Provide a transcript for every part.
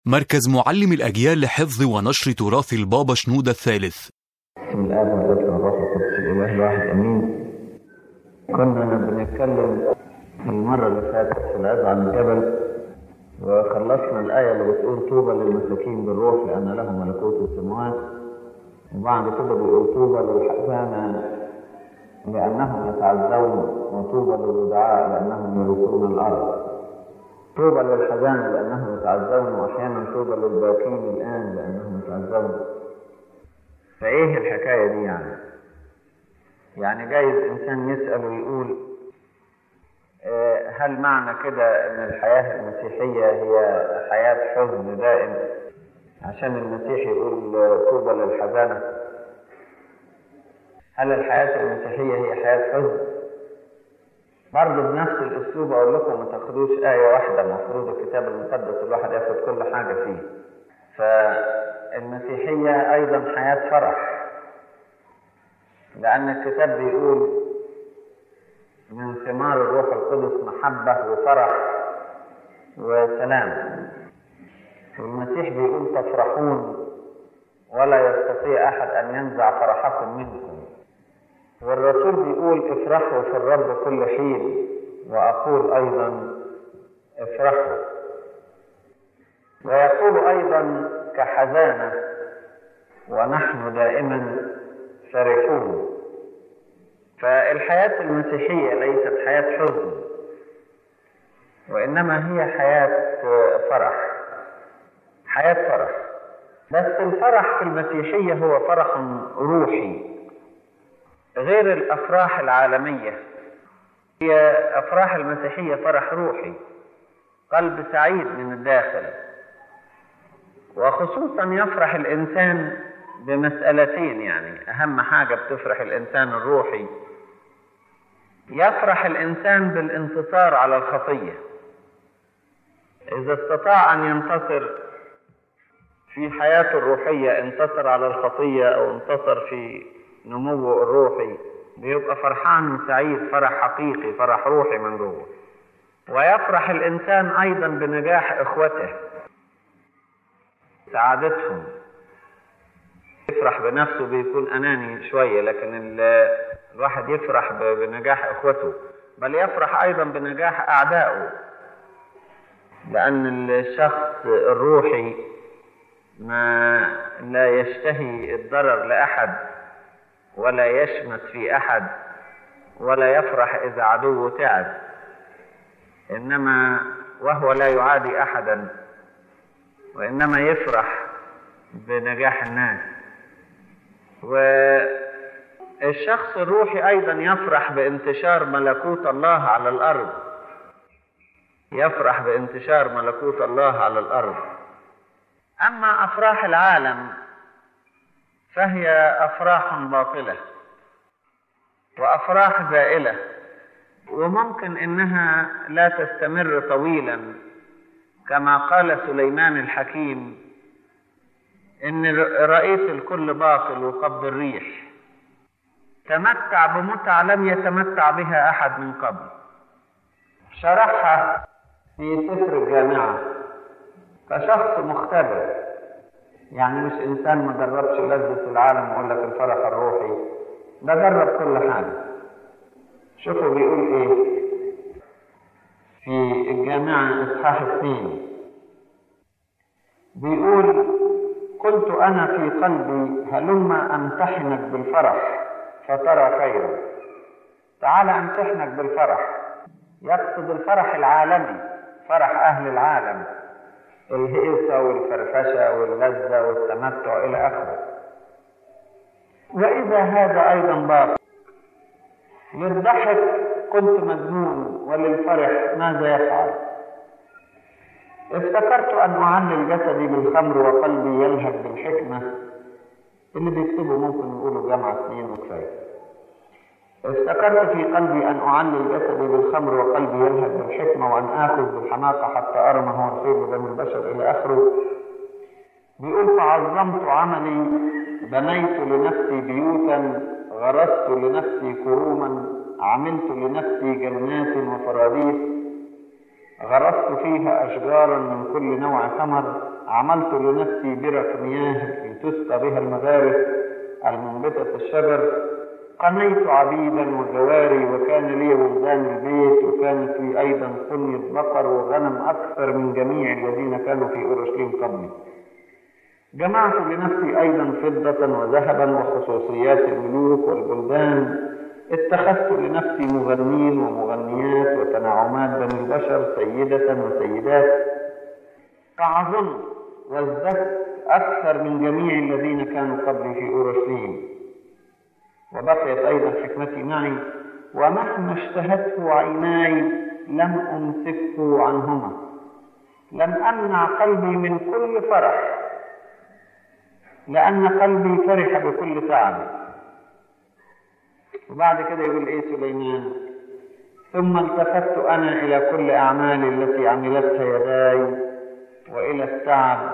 مركز معلم الأجيال لحفظ ونشر تراث البابا شنودة الثالث بسم الآب والابن والروح القدس الإله الواحد أمين كنا بنتكلم المرة اللي فاتت في العظة عن الجبل وخلصنا الآية اللي بتقول طوبى للمساكين بالروح لأن لهم ملكوت السماوات وبعد كده بيقول طوبى للحزانة لأنهم يتعزون وطوبى للودعاء لأنهم يرثون الأرض طوبى للحزانة لأنهم يتعزون وأحيانا طوبى للباكين الآن لأنهم يتعزون فإيه الحكاية دي يعني؟ يعني جايز إنسان يسأل ويقول آه، هل معنى كده إن الحياة المسيحية هي حياة حزن دائم عشان المسيح يقول آه، طوبى للحزانة هل الحياة المسيحية هي حياة حزن؟ برضه بنفس الأسلوب أقول لكم ما تاخدوش آية واحدة المفروض الكتاب المقدس الواحد ياخد كل حاجة فيه فالمسيحية أيضا حياة فرح لأن الكتاب بيقول من ثمار الروح القدس محبة وفرح وسلام والمسيح بيقول تفرحون ولا يستطيع أحد أن ينزع فرحكم منكم والرسول بيقول افرحوا في الرب كل حين وأقول أيضا افرحوا ويقول أيضا كحزانة ونحن دائما فرحون فالحياة المسيحية ليست حياة حزن وإنما هي حياة فرح حياة فرح بس الفرح في المسيحية هو فرح روحي غير الأفراح العالمية هي أفراح المسيحية فرح روحي قلب سعيد من الداخل وخصوصا يفرح الإنسان بمسألتين يعني أهم حاجة بتفرح الإنسان الروحي يفرح الإنسان بالانتصار على الخطية إذا استطاع أن ينتصر في حياته الروحية انتصر على الخطية أو انتصر في نموه الروحي بيبقى فرحان وسعيد فرح حقيقي فرح روحي من جوه ويفرح الإنسان أيضا بنجاح إخوته سعادتهم يفرح بنفسه بيكون أناني شوية لكن الواحد يفرح بنجاح إخوته بل يفرح أيضا بنجاح أعدائه لأن الشخص الروحي ما لا يشتهي الضرر لأحد ولا يشمت في أحد ولا يفرح إذا عدوه تعب إنما وهو لا يعادي أحدا وإنما يفرح بنجاح الناس والشخص الروحي أيضا يفرح بانتشار ملكوت الله على الأرض يفرح بانتشار ملكوت الله على الأرض أما أفراح العالم فهي أفراح باطلة وأفراح زائلة وممكن إنها لا تستمر طويلا كما قال سليمان الحكيم إن رئيس الكل باطل وقبض الريح تمتع بمتع لم يتمتع بها أحد من قبل شرحها في سفر الجامعة كشخص مختبر يعني مش إنسان ما جربش لذة العالم ويقول لك الفرح الروحي ده جرب كل حاجة شوفوا بيقول إيه في الجامعة إصحاح اثنين بيقول قلت أنا في قلبي هلم أمتحنك بالفرح فترى خيرا تعال أمتحنك بالفرح يقصد الفرح العالمي فرح أهل العالم الهيصة والفرفشة واللذة والتمتع إلى آخره وإذا هذا أيضا باطل للضحك كنت مجنون وللفرح ماذا يفعل افتكرت أن أعلل جسدي بالخمر وقلبي يلهب بالحكمة اللي بيكتبوا ممكن يقولوا جمع سنين وكفاية افتكرت في قلبي أن أعلل جسدي بالخمر وقلبي يلهب بالحكمة وأن آخذ بالحماقة حتى أرى ما هو الخير دم البشر إلى آخره بيقول فعظمت عملي بنيت لنفسي بيوتا غرست لنفسي كروما عملت لنفسي جنات وفراديس غرست فيها أشجارا من كل نوع ثمر عملت لنفسي برك مياه لتسقى بها المغارس المنبتة الشجر قنيت عبيدا وجواري وكان لي ولدان البيت وكانت لي أيضا قنية بقر وغنم أكثر من جميع الذين كانوا في أورشليم قبلي جمعت لنفسي أيضا فضة وذهبا وخصوصيات الملوك والبلدان اتخذت لنفسي مغنين ومغنيات وتنعمات بني البشر سيدة وسيدات فعظمت وازددت أكثر من جميع الذين كانوا قبلي في أورشليم وبقيت أيضا حكمتي معي ومهما اشتهته عيناي لم أمسكه عنهما لم أمنع قلبي من كل فرح لأن قلبي فرح بكل تعب وبعد كده يقول إيه سليمان ثم التفت أنا إلى كل أعمالي التي عملتها يداي وإلى التعب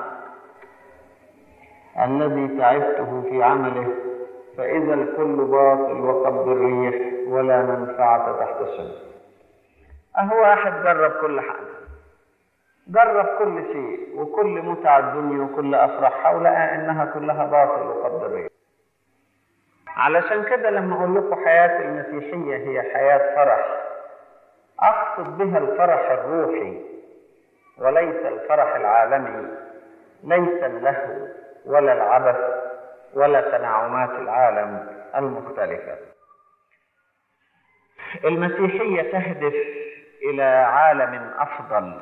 الذي تعبته في عمله فإذا الكل باطل وقبض الريح ولا منفعة تحت الشمس أهو واحد جرب كل حاجة جرب كل شيء وكل متع الدنيا وكل أفراحها ولقى إنها كلها باطل وقبض الريح علشان كده لما أقول لكم حياة المسيحية هي حياة فرح أقصد بها الفرح الروحي وليس الفرح العالمي ليس اللهو ولا العبث ولا تنعمات العالم المختلفة المسيحية تهدف إلى عالم أفضل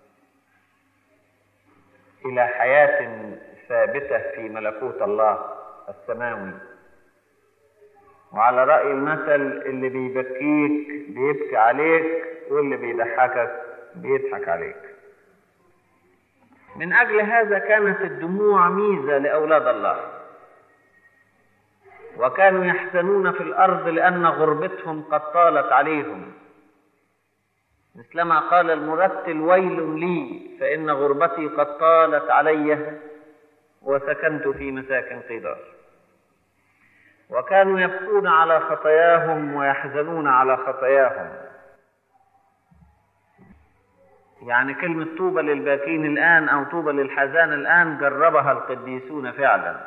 إلى حياة ثابتة في ملكوت الله السماوي وعلى رأي المثل اللي بيبكيك بيبكي عليك واللي بيضحكك بيضحك عليك من أجل هذا كانت الدموع ميزة لأولاد الله وكانوا يحزنون في الأرض لأن غربتهم قد طالت عليهم مثلما قال المرتل ويل لي فإن غربتي قد طالت علي وسكنت في مساكن قدار وكانوا يبكون على خطاياهم ويحزنون على خطاياهم يعني كلمة طوبى للباكين الآن أو طوبى للحزان الآن جربها القديسون فعلا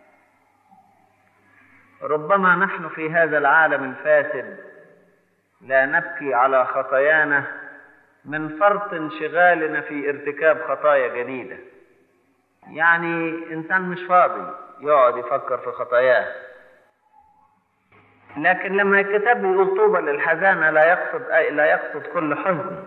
ربما نحن في هذا العالم الفاسد لا نبكي على خطايانا من فرط انشغالنا في ارتكاب خطايا جديدة يعني إنسان مش فاضي يقعد يفكر في خطاياه لكن لما الكتاب يقول طوبى للحزانة لا يقصد لا يقصد كل حزن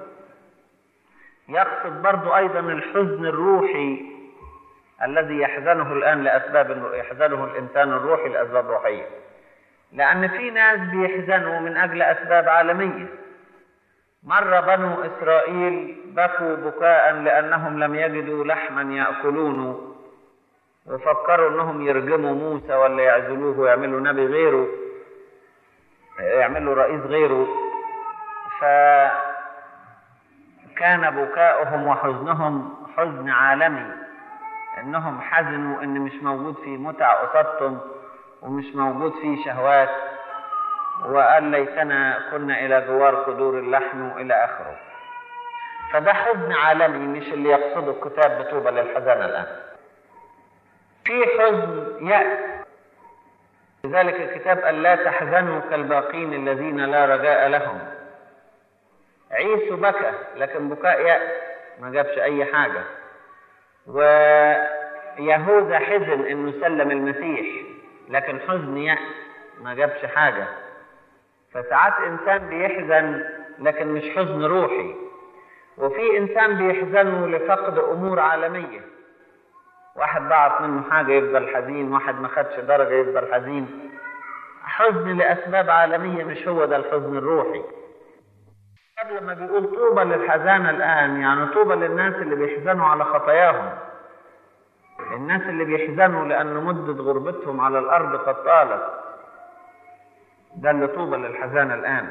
يقصد برضو أيضا الحزن الروحي الذي يحزنه الآن لأسباب يحزنه الإنسان الروحي لأسباب روحية لأن في ناس بيحزنوا من أجل أسباب عالمية مر بنو إسرائيل بكوا بكاء لأنهم لم يجدوا لحما يأكلونه وفكروا أنهم يرجموا موسى ولا يعزلوه ويعملوا نبي غيره يعملوا رئيس غيره فكان بكاؤهم وحزنهم حزن عالمي انهم حزنوا ان مش موجود في متع قصادهم ومش موجود في شهوات وقال ليتنا كنا الى جوار قدور اللحم والى اخره فده حزن عالمي مش اللي يقصده الكتاب بطوبى للحزانه الان في حزن يأس لذلك الكتاب قال لا تحزنوا كالباقين الذين لا رجاء لهم عيسو بكى لكن بكاء يأس ما جابش أي حاجة ويهوذا حزن إنه سلم المسيح لكن حزن يأس ما جابش حاجة فساعات إنسان بيحزن لكن مش حزن روحي وفي إنسان بيحزنه لفقد أمور عالمية واحد ضاعت منه حاجة يفضل حزين واحد ما خدش درجة يفضل حزين حزن لأسباب عالمية مش هو ده الحزن الروحي قبل ما بيقول طوبى للحزانة الآن يعني طوبى للناس اللي بيحزنوا على خطاياهم الناس اللي بيحزنوا لأن مدة غربتهم على الأرض قد طالت ده اللي طوبى للحزانة الآن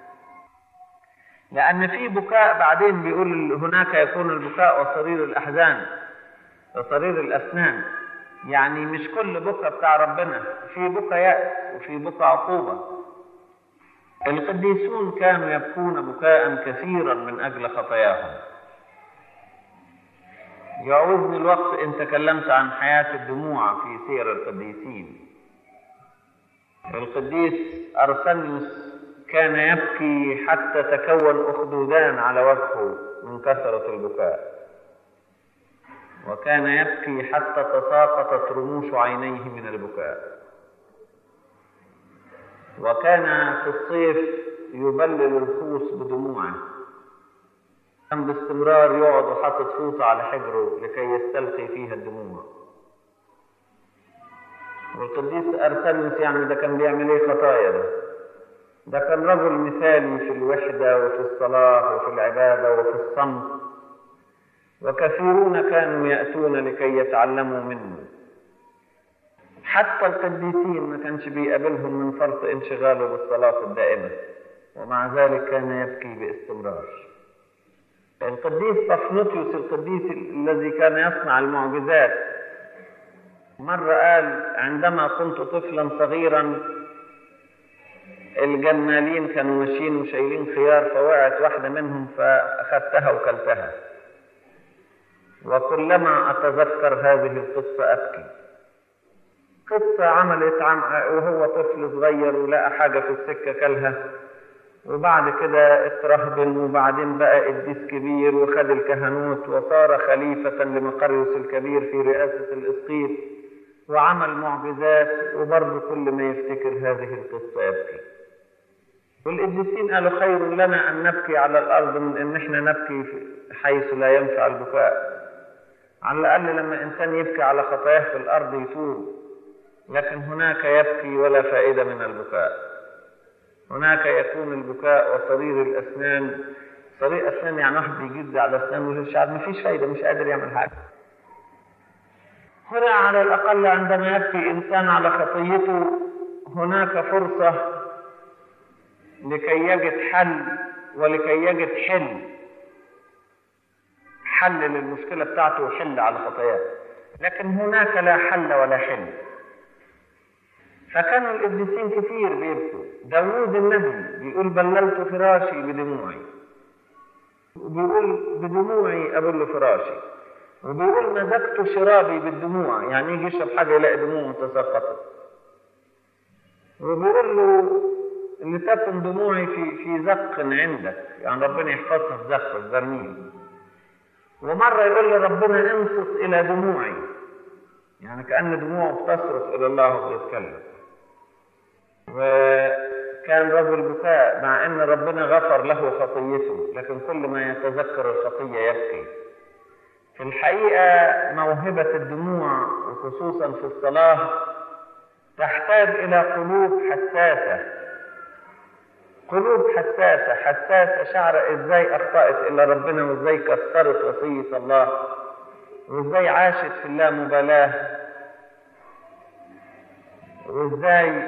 لأن في بكاء بعدين بيقول هناك يكون البكاء وصرير الأحزان وصرير الأسنان يعني مش كل بكاء بتاع ربنا في بكاء يأس وفي بكاء عقوبة القديسون كانوا يبكون بكاء كثيرا من أجل خطاياهم يعوزني الوقت إن تكلمت عن حياة الدموع في سير القديسين القديس أرسنيوس كان يبكي حتى تكون أخدودان على وجهه من كثرة البكاء وكان يبكي حتى تساقطت رموش عينيه من البكاء وكان في الصيف يبلل الفوس بدموعه كان باستمرار يقعد وحاطط فوطة على حجره لكي يستلقي فيها الدموع والقديس أرسلس يعني ده كان بيعمل ايه خطايا ده ده كان رجل مثالي في الوحدة وفي الصلاة وفي العبادة وفي الصمت وكثيرون كانوا يأتون لكي يتعلموا منه حتى القديسين ما كانش بيقابلهم من فرط انشغاله بالصلاة الدائمة ومع ذلك كان يبكي باستمرار القديس طفنطيوس القديس الذي كان يصنع المعجزات مرة قال عندما كنت طفلا صغيرا الجمالين كانوا ماشيين وشايلين خيار فوقعت واحدة منهم فأخذتها وكلتها وكلما أتذكر هذه القصة أبكي قصة عملت عن وهو طفل صغير ولقى حاجة في السكة كلها وبعد كده اترهبن وبعدين بقى قديس كبير وخد الكهنوت وصار خليفة لمقريوس الكبير في رئاسة الإسقيط وعمل معجزات وبرضه كل ما يفتكر هذه القصة يبكي والقديسين قالوا خير لنا أن نبكي على الأرض من أن احنا نبكي حيث لا ينفع البكاء على الأقل لما إنسان يبكي على خطاياه في الأرض يتوب لكن هناك يبكي ولا فائدة من البكاء هناك يكون البكاء وصرير الأسنان صرير أسنان يعني واحد بيجز على أسنانه مش عارف مفيش فايدة مش قادر يعمل حاجة هنا على الأقل عندما يبكي إنسان على خطيته هناك فرصة لكي يجد حل ولكي يجد حل حل للمشكلة بتاعته وحل على خطاياه لكن هناك لا حل ولا حل فكانوا القديسين كتير بيبكوا داوود النبي بيقول بللت فراشي بدموعي وبيقول بدموعي أبل فراشي وبيقول مزجت شرابي بالدموع يعني يجي يشرب حاجة يلاقي دموعه تساقطت وبيقول له لتكن دموعي في في زق عندك يعني ربنا يحفظها في زق الزرميل ومرة يقول لي ربنا انصت إلى دموعي يعني كأن دموعه بتصرخ إلى الله وبيتكلم وكان رجل بكاء مع أن ربنا غفر له خطيته لكن كل ما يتذكر الخطية يبكي في الحقيقة موهبة الدموع وخصوصا في الصلاة تحتاج إلى قلوب حساسة قلوب حساسة حساسة شعر ازاي اخطأت الى ربنا وازاي كسرت وصية الله وازاي عاشت في اللامبالاة وازاي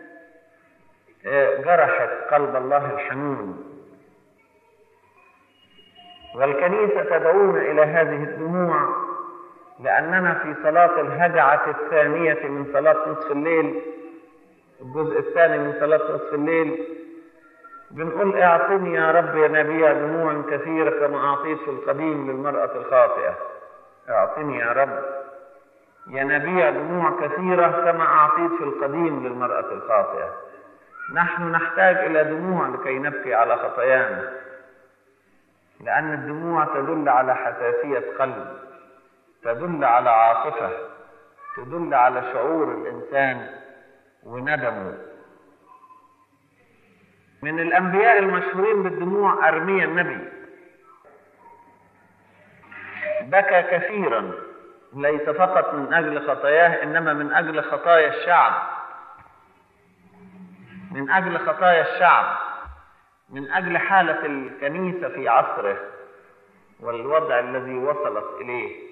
جرحت قلب الله الحنون والكنيسة تدعونا إلى هذه الدموع لأننا في صلاة الهجعة الثانية من صلاة نصف الليل الجزء الثاني من صلاة نصف الليل بنقول اعطني يا رب يا نبي دموع كثيرة كما أعطيت في القديم للمرأة الخاطئة اعطني يا رب يا نبي دموع كثيرة كما أعطيت في القديم للمرأة الخاطئة نحن نحتاج إلى دموع لكي نبكي على خطايانا لأن الدموع تدل على حساسية قلب تدل على عاطفة تدل على شعور الإنسان وندمه من الأنبياء المشهورين بالدموع أرميا النبي بكى كثيرا ليس فقط من أجل خطاياه إنما من أجل خطايا الشعب من أجل خطايا الشعب من أجل حالة الكنيسة في عصره والوضع الذي وصلت إليه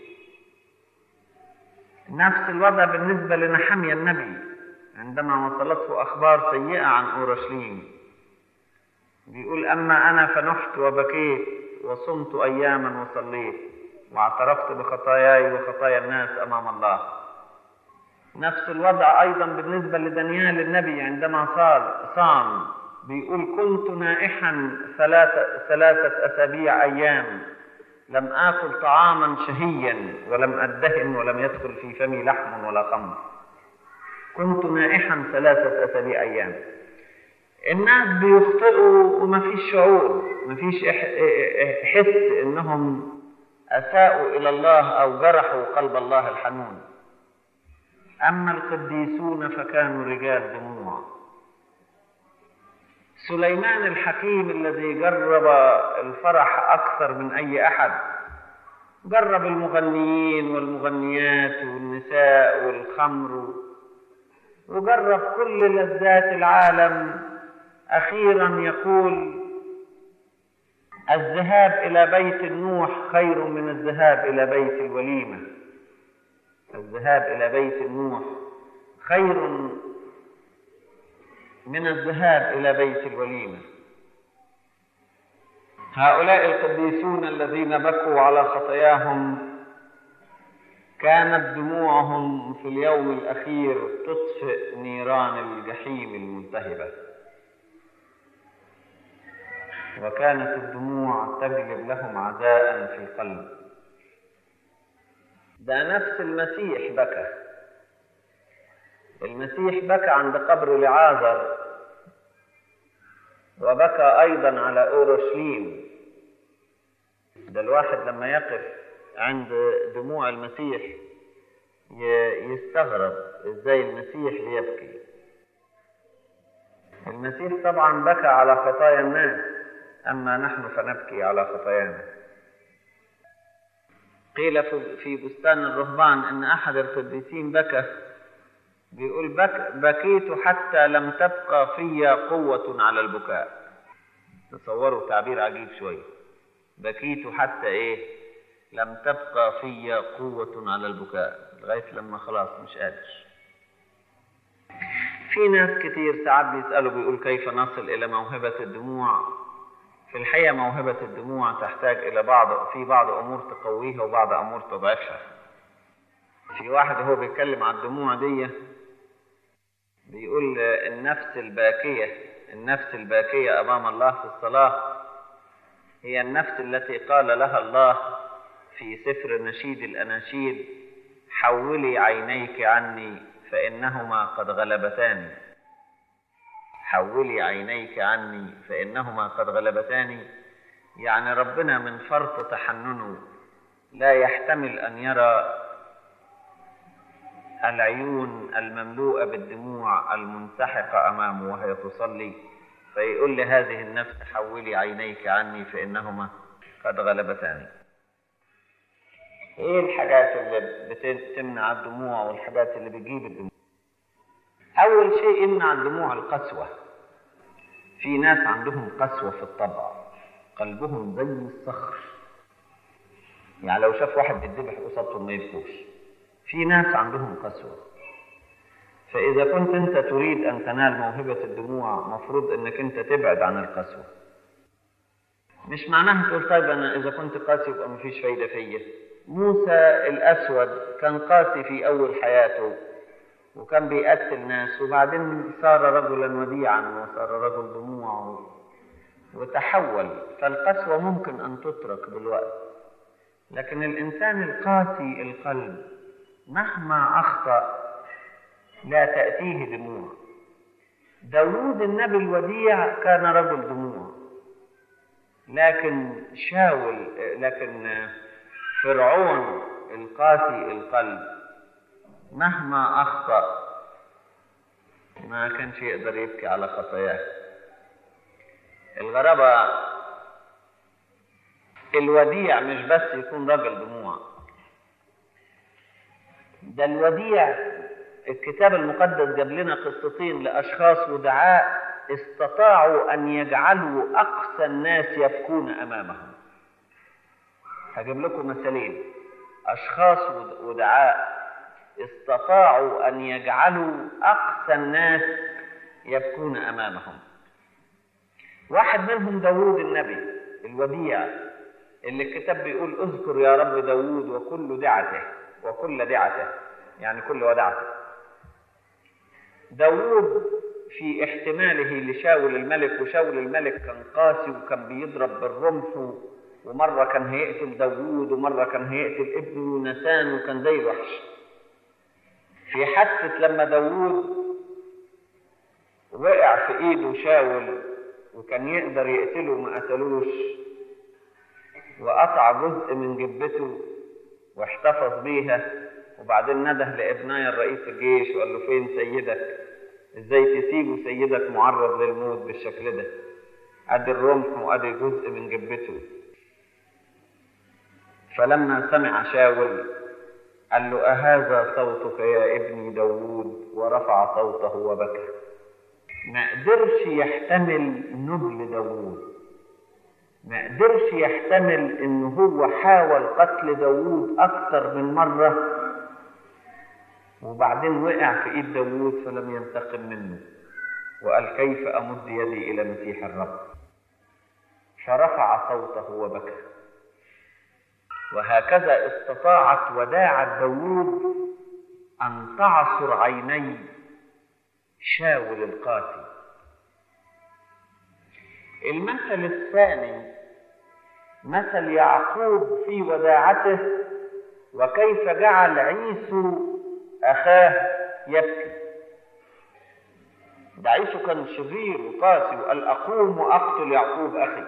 نفس الوضع بالنسبة لنحميا النبي عندما وصلته أخبار سيئة عن أورشليم بيقول أما أنا فنحت وبكيت وصمت أياما وصليت واعترفت بخطاياي وخطايا الناس أمام الله نفس الوضع أيضا بالنسبة لدانيال النبي عندما صار صام بيقول كنت نائحا ثلاثة, ثلاثة أسابيع أيام لم آكل طعاما شهيا ولم أدهن ولم يدخل في فمي لحم ولا خمر كنت نائحا ثلاثة أسابيع أيام الناس بيخطئوا وما فيش شعور ما فيش حس إنهم أساءوا إلى الله أو جرحوا قلب الله الحنون أما القديسون فكانوا رجال دموع سليمان الحكيم الذي جرب الفرح أكثر من أي أحد جرب المغنيين والمغنيات والنساء والخمر وجرب كل لذات العالم أخيرا يقول الذهاب إلى بيت النوح خير من الذهاب إلى بيت الوليمة الذهاب إلى بيت النوح خير من الذهاب إلى بيت الوليمة هؤلاء القديسون الذين بكوا على خطاياهم كانت دموعهم في اليوم الأخير تطفئ نيران الجحيم الملتهبة وكانت الدموع تجلب لهم عزاء في القلب ده نفس المسيح بكى المسيح بكى عند قبر لعازر وبكى أيضا على أورشليم ده الواحد لما يقف عند دموع المسيح يستغرب ازاي المسيح بيبكي المسيح طبعا بكى على خطايا الناس أما نحن فنبكي على خطايانا قيل في بستان الرهبان أن أحد القديسين بكى بيقول بك بكيت حتى لم تبقى في قوة على البكاء تصوروا تعبير عجيب شوية بكيت حتى إيه لم تبقى في قوة على البكاء لغاية لما خلاص مش قادر في ناس كتير ساعات بيسألوا بيقول كيف نصل إلى موهبة الدموع في الحقيقة موهبة الدموع تحتاج إلى بعض في بعض أمور تقويها وبعض أمور تضعفها في واحد هو بيتكلم عن الدموع دي بيقول النفس الباكية النفس الباكية أمام الله في الصلاة هي النفس التي قال لها الله في سفر نشيد الأناشيد حولي عينيك عني فإنهما قد غلبتاني حولي عينيك عني فإنهما قد غلبتاني يعني ربنا من فرط تحننه لا يحتمل أن يرى العيون المملوءة بالدموع المنسحقة أمامه وهي تصلي فيقول لهذه النفس حولي عينيك عني فإنهما قد غلبتاني ايه الحاجات اللي بتمنع الدموع والحاجات اللي بتجيب الدموع اول شيء يمنع الدموع القسوة في ناس عندهم قسوة في الطبع قلبهم زي الصخر يعني لو شاف واحد بيتذبح قصادهم ما يبكوش في ناس عندهم قسوة فإذا كنت أنت تريد أن تنال موهبة الدموع مفروض أنك أنت تبعد عن القسوة مش معناها تقول طيب أنا إذا كنت قاسي يبقى مفيش فايدة فيا موسى الأسود كان قاسي في أول حياته وكان بيقتل ناس وبعدين صار رجلا وديعا وصار رجل دموع وتحول فالقسوة ممكن أن تترك بالوقت لكن الإنسان القاسي القلب مهما أخطأ لا تأتيه دموع داود النبي الوديع كان رجل دموع لكن شاول لكن فرعون القاسي القلب مهما أخطأ ما كانش يقدر يبكي على خطاياه الغرابة الوديع مش بس يكون راجل دموع ده الوديع الكتاب المقدس جاب لنا قصتين لأشخاص ودعاء استطاعوا أن يجعلوا أقسى الناس يبكون أمامهم هجيب لكم مثالين أشخاص ودعاء استطاعوا أن يجعلوا أقسى الناس يبكون أمامهم واحد منهم داوود النبي الوديع اللي الكتاب بيقول اذكر يا رب داوود وكل دعته وكل دعته يعني كل ودعته داوود في احتماله لشاول الملك وشاول الملك كان قاسي وكان بيضرب بالرمح ومرة كان هيقتل داوود ومرة كان هيقتل ابنه نسان وكان زي الوحش في حادثة لما داوود وقع في ايده شاول وكان يقدر يقتله ما قتلوش وقطع جزء من جبته واحتفظ بيها وبعدين نده لابنايا الرئيس الجيش وقال له فين سيدك ازاي تسيبه سيدك معرض للموت بالشكل ده ادي الرمح وادي جزء من جبته فلما سمع شاول قال له أهذا صوتك يا ابني داوود ورفع صوته وبكى ما قدرش يحتمل نبل داوود ما قدرش يحتمل ان هو حاول قتل داوود اكثر من مرة وبعدين وقع في ايد داوود فلم ينتقم منه وقال كيف امد يدي الى مسيح الرب فرفع صوته وبكى وهكذا استطاعت وداعة داوود أن تعصر عيني شاول القاتل المثل الثاني مثل يعقوب في وداعته وكيف جعل عيسو أخاه يبكي ده عيسو كان شرير وقاسي وقال أقوم وأقتل يعقوب أخي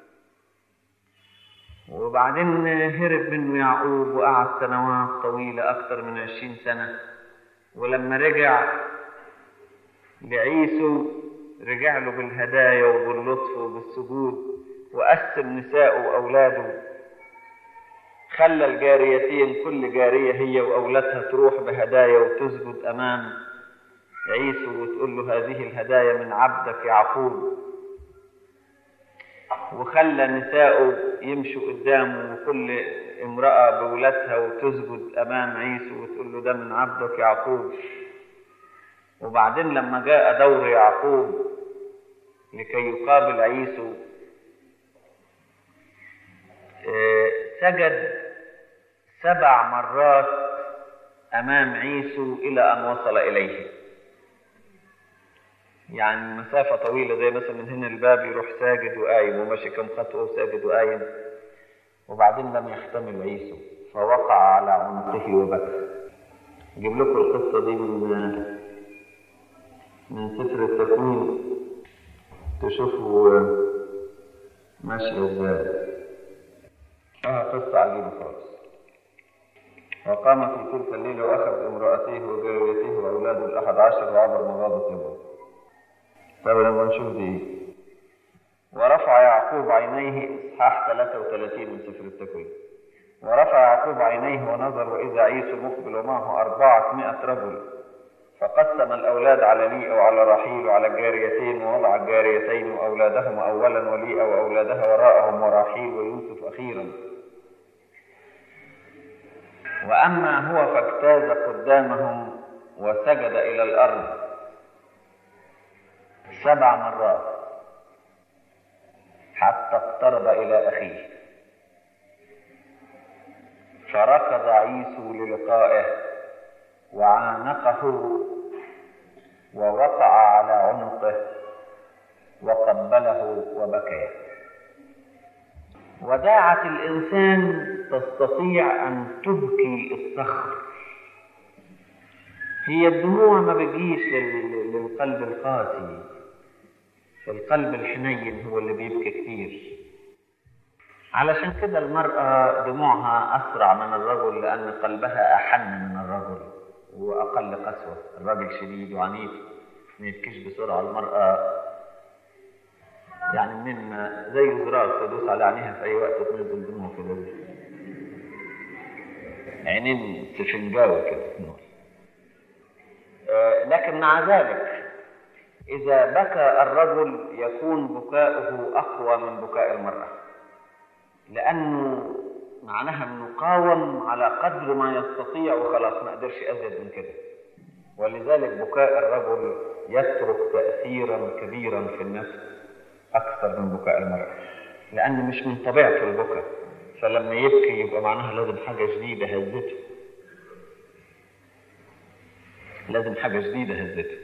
وبعدين هرب منه يعقوب وقعد سنوات طويلة أكثر من عشرين سنة ولما رجع لعيسو رجع له بالهدايا وباللطف وبالسجود وقسم نساءه وأولاده خلى الجاريتين كل جارية هي وأولادها تروح بهدايا وتسجد أمام عيسو وتقول له هذه الهدايا من عبدك يعقوب وخلى نساءه يمشوا قدامه وكل امرأة بولادها وتسجد أمام عيسو وتقول له ده من عبدك يعقوب وبعدين لما جاء دور يعقوب لكي يقابل عيسو سجد سبع مرات أمام عيسو إلى أن وصل إليه يعني مسافة طويلة زي مثلا من هنا الباب يروح ساجد وقايم وماشي كم خطوة وساجد وقايم وبعدين لم يحتمل عيسو فوقع على عنقه وبكى اجيب لكم القصة دي من من سفر التكوين تشوفوا ماشية ازاي اه قصة عجيبة خالص وقام في تلك الليلة وأخذ امرأته وجاريته وأولاده الأحد عشر وعبر مغاضة يبوه طب لما نشوف دي ورفع يعقوب عينيه إصحاح 33 من سفر التكوين ورفع يعقوب عينيه ونظر وإذا عيسو مقبل ومعه أربعة رجل فقسم الأولاد على ليئة وعلى رحيل وعلى الجاريتين ووضع الجاريتين وأولادهم أولا وليئة وأولادها وراءهم وراحيل ويوسف أخيرا وأما هو فاجتاز قدامهم وسجد إلى الأرض سبع مرات حتى اقترب إلى أخيه فركض عيسو للقائه وعانقه ووقع على عنقه وقبله وبكى وداعة الإنسان تستطيع أن تبكي الصخر هي الدموع ما بتجيش للقلب القاسي القلب الحنين هو اللي بيبكي كتير علشان كده المرأة دموعها أسرع من الرجل لأن قلبها أحن من الرجل وأقل قسوة الرجل شديد وعنيف ما يبكيش بسرعة المرأة يعني من زي زرار تدوس على عينيها في أي وقت تنزل دموع كده عينين سفنجاوي كده آه لكن مع ذلك إذا بكى الرجل يكون بكاؤه أقوى من بكاء المرأة لأنه معناها أنه قاوم على قدر ما يستطيع وخلاص ما قدرش أزيد من كده ولذلك بكاء الرجل يترك تأثيرا كبيرا في النفس أكثر من بكاء المرأة لأنه مش من طبيعته البكاء فلما يبكي يبقى معناها لازم حاجة جديدة هزته لازم حاجة جديدة هزته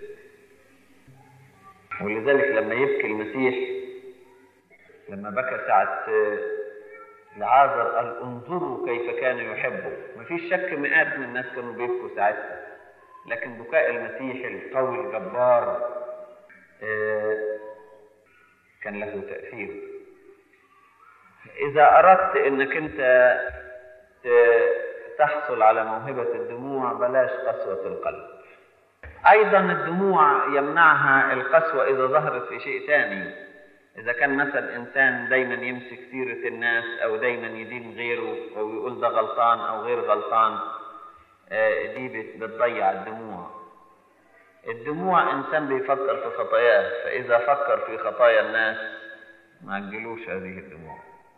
ولذلك لما يبكي المسيح لما بكى ساعة لعازر قال انظروا كيف كان يحبه مفيش شك مئات من الناس كانوا بيبكوا ساعتها لكن بكاء المسيح القوي الجبار آه، كان له تأثير إذا أردت إنك أنت ت- تحصل على موهبة الدموع بلاش قسوة القلب أيضا الدموع يمنعها القسوة إذا ظهرت في شيء ثاني إذا كان مثلا إنسان دايما يمسك سيرة الناس أو دايما يدين غيره أو يقول ده غلطان أو غير غلطان آه، دي بت- بتضيع الدموع الدموع إنسان بيفكر في خطاياه فإذا فكر في خطايا الناس ما أجلوش هذه الدموع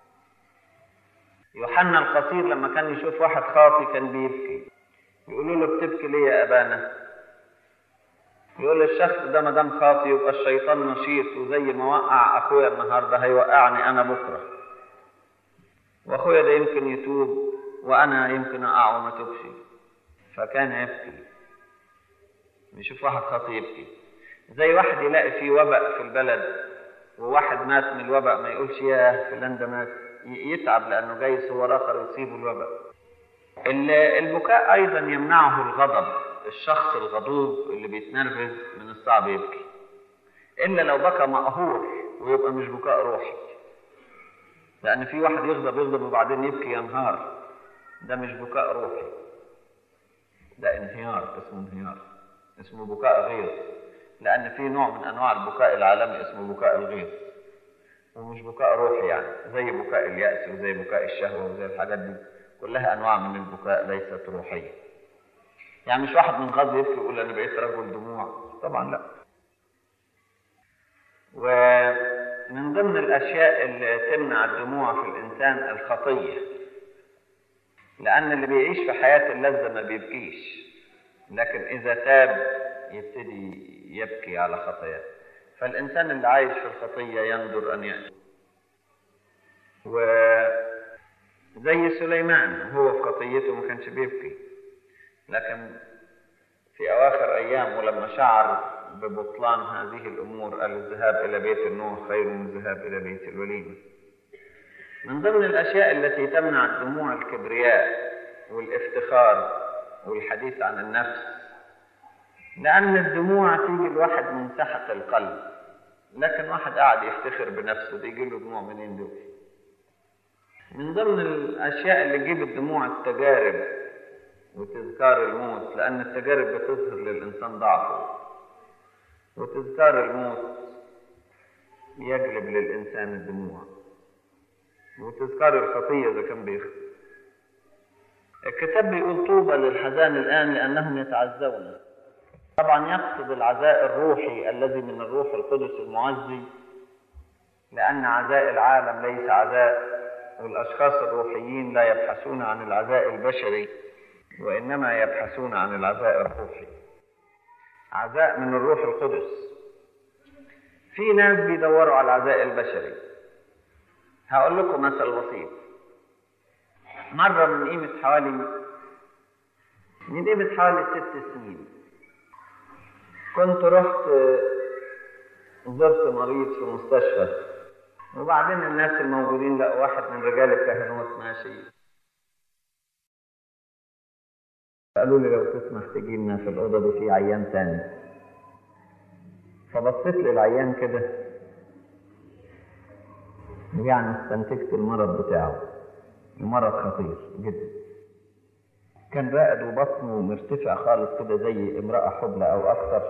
يوحنا القصير لما كان يشوف واحد خاطي كان بيبكي يقولوا له بتبكي ليه يا أبانا يقول الشخص ده ما دام خاطي يبقى الشيطان نشيط وزي ما وقع اخويا النهارده هيوقعني انا بكره واخويا ده يمكن يتوب وانا يمكن اقع وما توبش فكان يبكي يشوف واحد خاطي يبكي زي واحد يلاقي فيه وباء في البلد وواحد مات من الوباء ما يقولش يا فلان ده مات ي- يتعب لانه جاي صور اخر يصيبه الوباء ال- البكاء ايضا يمنعه الغضب الشخص الغضوب اللي بيتنرفز من الصعب يبكي الا لو بكى مقهور ويبقى مش بكاء روحي لان في واحد يغضب يغضب وبعدين يبكي ينهار ده مش بكاء روحي ده انهيار اسمه انهيار اسمه بكاء غيظ لان في نوع من انواع البكاء العالمي اسمه بكاء الغيظ ومش بكاء روحي يعني زي بكاء اليأس وزي بكاء الشهوة وزي الحاجات دي كلها أنواع من البكاء ليست روحية يعني مش واحد من غضب يبكي يقول أنا بقيت رجل دموع طبعا لا ومن ضمن الأشياء اللي تمنع الدموع في الإنسان الخطية لأن اللي بيعيش في حياة اللذة ما بيبكيش لكن إذا تاب يبتدي يبكي على خطاياه فالإنسان اللي عايش في الخطية ينظر أن يأتي وزي سليمان هو في خطيته ما كانش بيبكي لكن في أواخر أيامه لما شعر ببطلان هذه الأمور قال الذهاب إلى بيت النور خير من الذهاب إلى بيت الوليمة من ضمن الأشياء التي تمنع الدموع الكبرياء والافتخار والحديث عن النفس لأن الدموع تيجي الواحد من تحت القلب لكن واحد قاعد يفتخر بنفسه دي يجي له دموع منين دول من ضمن الأشياء اللي تجيب الدموع التجارب وتذكار الموت لأن التجارب بتظهر للإنسان ضعفه وتذكار الموت يجلب للإنسان الدموع وتذكار الخطية إذا كان بيخطئ الكتاب بيقول طوبى للحزان الآن لأنهم يتعزون طبعا يقصد العزاء الروحي الذي من الروح القدس المعزي لأن عزاء العالم ليس عزاء والأشخاص الروحيين لا يبحثون عن العزاء البشري وإنما يبحثون عن العزاء الروحي عزاء من الروح القدس في ناس بيدوروا على العزاء البشري هقول لكم مثل بسيط مرة من قيمة حوالي من قيمة حوالي ست سنين كنت رحت زرت مريض في مستشفى وبعدين الناس الموجودين لقوا واحد من رجال الكهنوت ماشي قالوا لي لو تسمح تجي لنا في الأوضة دي في عيان تاني فبصيت للعيان كده يعني استنتجت المرض بتاعه المرض خطير جدا كان رائد وبطنه مرتفع خالص كده زي امرأة حبلى أو أكثر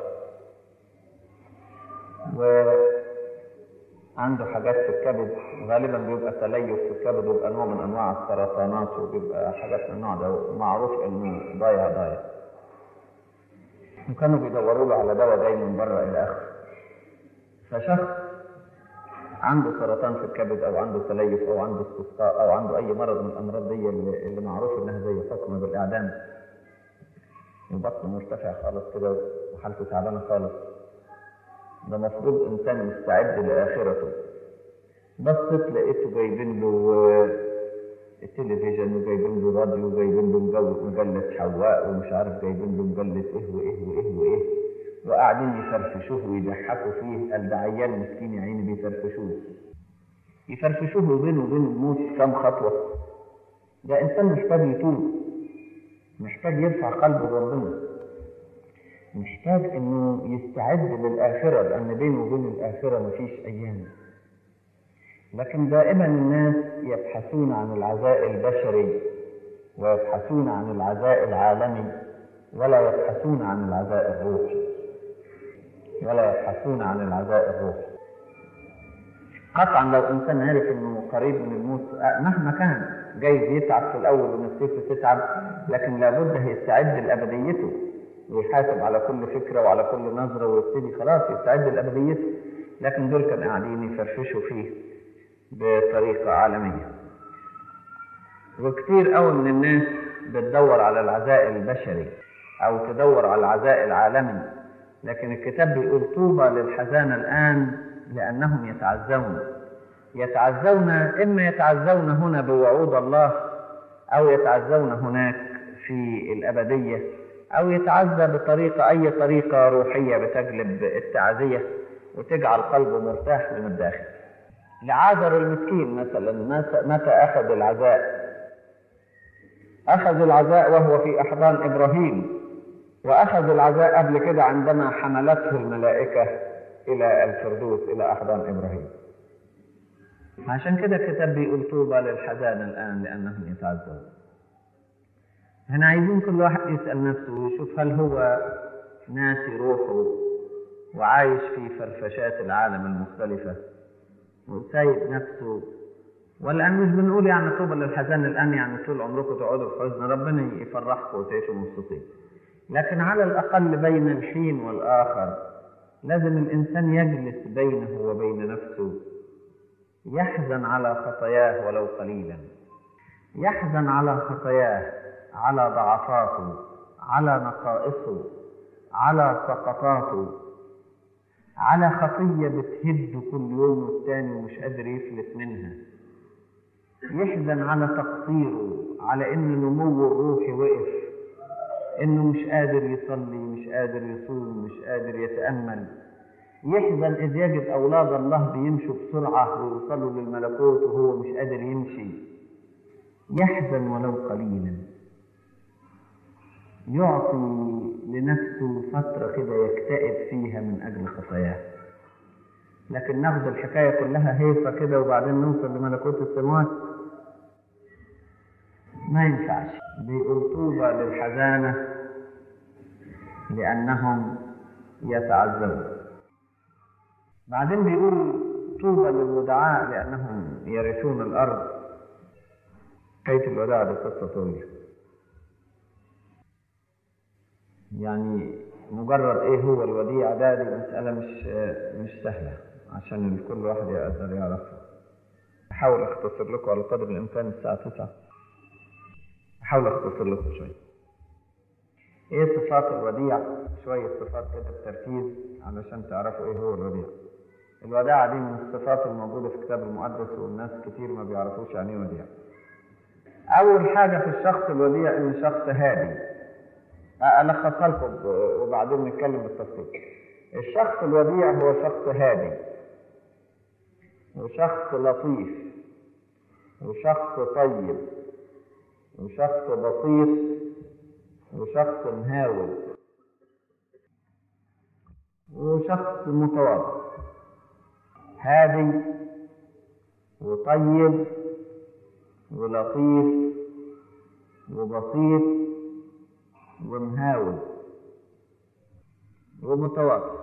وعنده حاجات في الكبد غالبا بيبقى تليف في الكبد ويبقى نوع من أنواع السرطانات وبيبقى حاجات من النوع ده معروف إنه ضايع ضايع وكانوا بيدوروا له على دواء جاي من بره إلى آخره فشخص عنده سرطان في الكبد او عنده تليف او عنده استسقاء او عنده اي مرض من الامراض دي اللي, اللي معروف انها زي حكم بالاعدام البطن مرتفع خالص كده وحالته تعبانه خالص ده المفروض انسان مستعد لاخرته بصيت لقيته جايبين له التلفزيون وجايبين له راديو وجايبين له مجو- مجلة حواء ومش عارف جايبين له مجلة ايه وايه وايه وايه وقاعدين يفرفشوه ويضحكوا فيه قال ده عيان مسكين يا عيني بيفرفشوه يفرفشوه بينه وبين الموت كم خطوة ده إنسان محتاج يتوب محتاج يرفع قلبه لربنا محتاج إنه يستعد للآخرة لأن بينه وبين الآخرة مفيش أيام لكن دائما الناس يبحثون عن العزاء البشري ويبحثون عن العزاء العالمي ولا يبحثون عن العزاء الروحي ولا يبحثون عن العزاء الروحي قطعا لو انسان عرف انه قريب من الموت مهما كان جايز يتعب في الاول ونفسيته تتعب لكن لابد يستعد لابديته ويحاسب على كل فكره وعلى كل نظره ويبتدي خلاص يستعد لابديته لكن دول كانوا قاعدين يفرفشوا فيه بطريقه عالميه وكتير قوي من الناس بتدور على العزاء البشري او تدور على العزاء العالمي لكن الكتاب بيقول طوبى للحزان الان لانهم يتعزون يتعزون اما يتعزون هنا بوعود الله او يتعزون هناك في الابديه او يتعزى بطريقه اي طريقه روحيه بتجلب التعزيه وتجعل قلبه مرتاح من الداخل لعازر المسكين مثلا متى اخذ العزاء اخذ العزاء وهو في احضان ابراهيم واخذ العزاء قبل كده عندما حملته الملائكه الى الفردوس الى احضان ابراهيم عشان كده الكتاب بيقول طوبى للحزان الان لانهم يتعزون احنا عايزين كل واحد يسال نفسه ويشوف هل هو ناسي روحه وعايش في فرفشات العالم المختلفه وسايب نفسه والان مش بنقول يعني طوبى للحزان الان يعني طول عمركم تقعدوا في حزن ربنا يفرحكم وتعيشوا مبسوطين لكن على الاقل بين الحين والاخر لازم الانسان يجلس بينه وبين نفسه يحزن على خطاياه ولو قليلا يحزن على خطاياه على ضعفاته على نقائصه على سقطاته على خطية بتهد كل يوم والتاني ومش قادر يفلت منها يحزن على تقصيره على ان نمو الروحي وقف انه مش قادر يصلي مش قادر يصوم مش قادر يتامل يحزن اذ يجد اولاد الله بيمشوا بسرعه ويوصلوا للملكوت وهو مش قادر يمشي يحزن ولو قليلا يعطي لنفسه فتره كده يكتئب فيها من اجل خطاياه لكن ناخد الحكايه كلها هيصه كده وبعدين نوصل لملكوت السماوات ما ينفعش بيقول طوبى للحزانة لأنهم يتعذبون بعدين بيقول طوبى للودعاء لأنهم يرثون الأرض حيث الوداع دي قصة طويلة يعني مجرد ايه هو الوديع ده دي مسألة مش مش سهلة عشان كل واحد يقدر يعرفها أحاول أختصر لكم على قدر الإمكان الساعة 9 أحاول أختصر لكم شوية إيه صفات الوديع شوية صفات كده بتركيز علشان تعرفوا إيه هو الوديع الوداعة دي من الصفات الموجودة في الكتاب المقدس والناس كتير ما بيعرفوش يعني إيه وديع أول حاجة في الشخص الوديع إن شخص هادي ألخصها لكم وبعدين نتكلم بالتفصيل الشخص الوديع هو شخص هادي وشخص لطيف وشخص طيب وشخص بسيط وشخص مهاول وشخص متواضع هادي وطيب ولطيف وبسيط ومهاول ومتواضع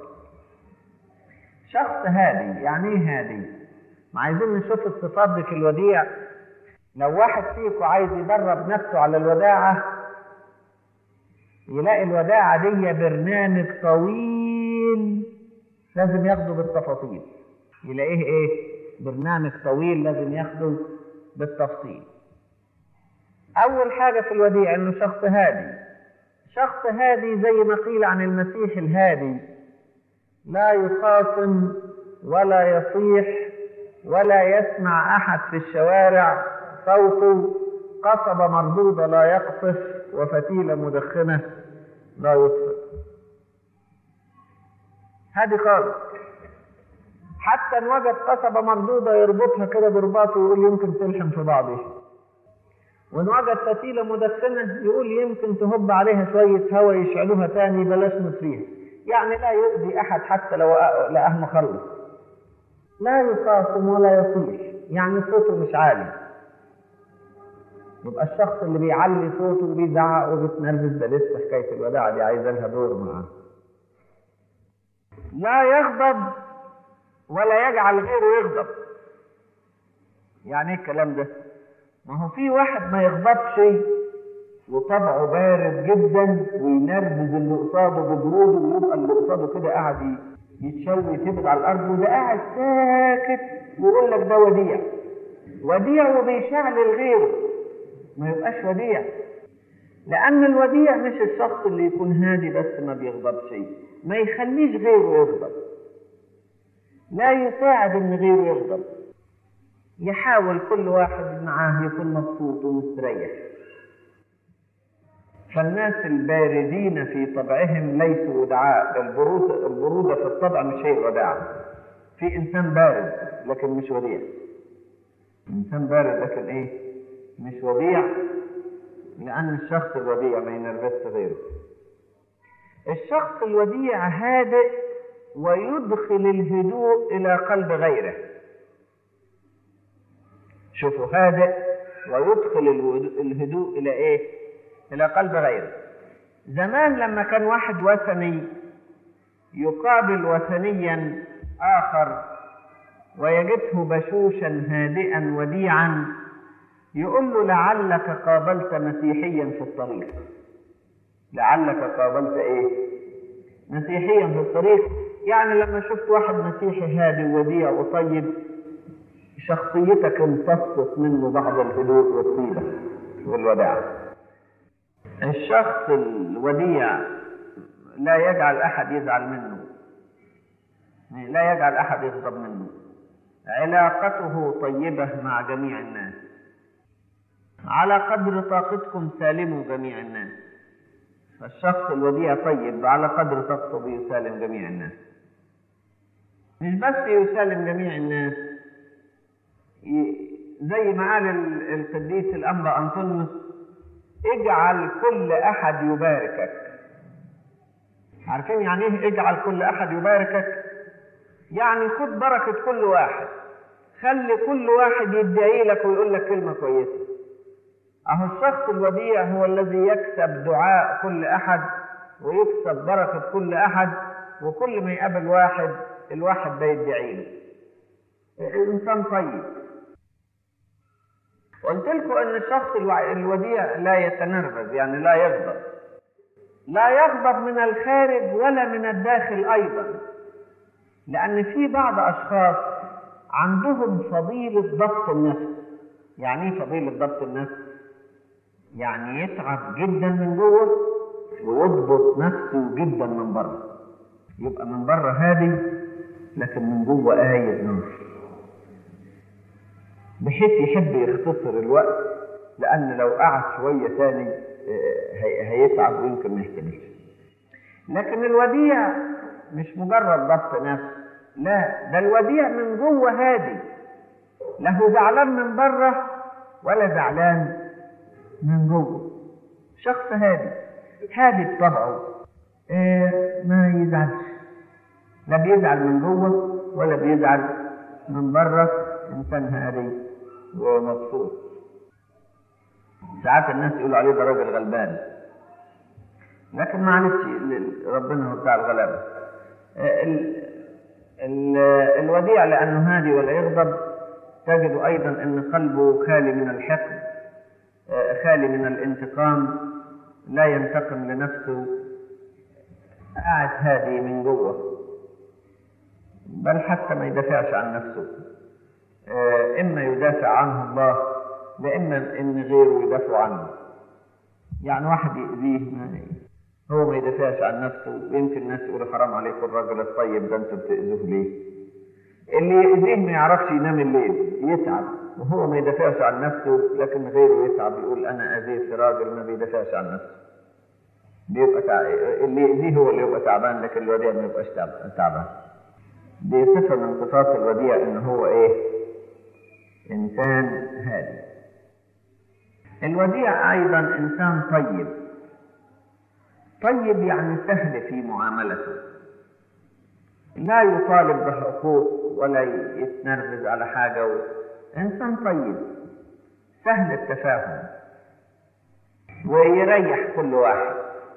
شخص هادي يعني ايه هادي ما عايزين نشوف الصفات دي في الوديع لو واحد فيكم عايز يدرب نفسه على الوداعة يلاقي الوداعة دي برنامج طويل لازم ياخده بالتفاصيل يلاقيه ايه برنامج طويل لازم ياخده بالتفصيل اول حاجة في الوديع انه شخص هادي شخص هادي زي ما قيل عن المسيح الهادي لا يخاصم ولا يصيح ولا يسمع احد في الشوارع صوته قصبة مردودة لا يقصف وفتيلة مدخنة لا يطفئ هذه خالص حتى ان وجد قصبة مردودة يربطها كده برباط ويقول يمكن تلحم في بعضها وان وجد فتيلة مدخنة يقول يمكن تهب عليها شوية هواء يشعلوها تاني بلاش نطفيها يعني لا يؤذي أحد حتى لو لقاه مخلص لا يخاصم ولا يصيح يعني صوته مش عالي يبقى الشخص اللي بيعلي صوته وبيزعق وبيتنرفز ده لسه حكاية الوداع دي عايزة لها دور معاه لا يغضب ولا يجعل غيره يغضب يعني ايه الكلام ده ما هو في واحد ما يغضبش وطبعه بارد جدا وينرفز اللي قصاده ببروده ويبقى اللي قصاده كده قاعد يتشوي يتبعد على الارض وده قاعد ساكت ويقول لك ده وديع وديع وبيشعل غيره ما يبقاش وديع لأن الوديع مش الشخص اللي يكون هادي بس ما بيغضبش ما يخليش غيره يغضب لا يساعد ان غيره يغضب يحاول كل واحد معاه يكون مبسوط ومستريح فالناس الباردين في طبعهم ليسوا ودعاء البرودة, البرودة في الطبع مش هي الوداع في إنسان بارد لكن مش وديع إنسان بارد لكن إيه مش وديع لأن الشخص الوديع ما ينرفزش غيره الشخص الوديع هادئ ويدخل الهدوء إلى قلب غيره شوفوا هادئ ويدخل الهدوء إلى إيه؟ إلى قلب غيره زمان لما كان واحد وثني يقابل وثنيا آخر ويجده بشوشا هادئا وديعا يقول له لعلك قابلت مسيحيا في الطريق لعلك قابلت ايه مسيحيا في الطريق يعني لما شفت واحد مسيحي هادي وديع وطيب شخصيتك امتصت منه بعض الهدوء والطيبة والوداع الشخص الوديع لا يجعل أحد يزعل منه لا يجعل أحد يغضب منه علاقته طيبة مع جميع الناس على قدر طاقتكم سالموا جميع الناس فالشخص الوديع طيب على قدر طاقته بيسالم جميع الناس مش بس يسالم جميع الناس زي ما قال القديس الأنبا أنطونيوس اجعل كل أحد يباركك عارفين يعني ايه اجعل كل أحد يباركك يعني خد بركة كل واحد خلي كل واحد يدعي لك ويقول لك كلمة كويسة أهو الشخص الوديع هو الذي يكسب دعاء كل أحد ويكسب بركة كل أحد وكل ما يقابل واحد الواحد ده يدعي له إنسان طيب قلت لكم أن الشخص الوديع لا يتنرفز يعني لا يغضب لا يغضب من الخارج ولا من الداخل أيضا لأن في بعض أشخاص عندهم فضيلة ضبط النفس يعني ايه فضيلة ضبط النفس؟ يعني يتعب جدا من جوه ويضبط نفسه جدا من بره يبقى من بره هادي لكن من جوه قايد نار بحيث يحب يختصر الوقت لأن لو قعد شوية تاني هيتعب ويمكن ما يحتملش لكن الوديع مش مجرد ضبط نفس لا ده الوديع من جوه هادي له زعلان من بره ولا زعلان من جوه شخص هادي هادي بطبعه آه ما يزعلش لا بيزعل من جوه ولا بيزعل من بره انسان هادي ومبسوط ساعات الناس يقولوا عليه ده راجل غلبان لكن معلش ربنا هو بتاع الغلابه ال ال الوديع لانه هادي ولا يغضب تجد ايضا ان قلبه خالي من الحقد خالي من الانتقام لا ينتقم لنفسه قاعد هادي من جوه بل حتى ما يدافعش عن نفسه اما يدافع عنه الله واما ان غيره يدافع عنه يعني واحد يأذيه هو ما يدافعش عن نفسه ويمكن الناس يقولوا حرام عليكم الراجل الطيب ده انتوا بتأذوه ليه؟ اللي يأذيه ما يعرفش ينام الليل يتعب وهو ما يدافعش عن نفسه لكن غيره يتعب يقول انا اذيت راجل ما بيدافعش عن نفسه بيبقى تع... اللي يأذيه هو اللي يبقى تعبان لكن الوديع ما يبقاش تعبان دي صفة من صفات الوديع إن هو إيه؟ إنسان هادي. الوديع أيضا إنسان طيب. طيب يعني سهل في معاملته. لا يطالب بحقوق ولا يتنرفز على حاجة و... إنسان طيب سهل التفاهم ويريح كل واحد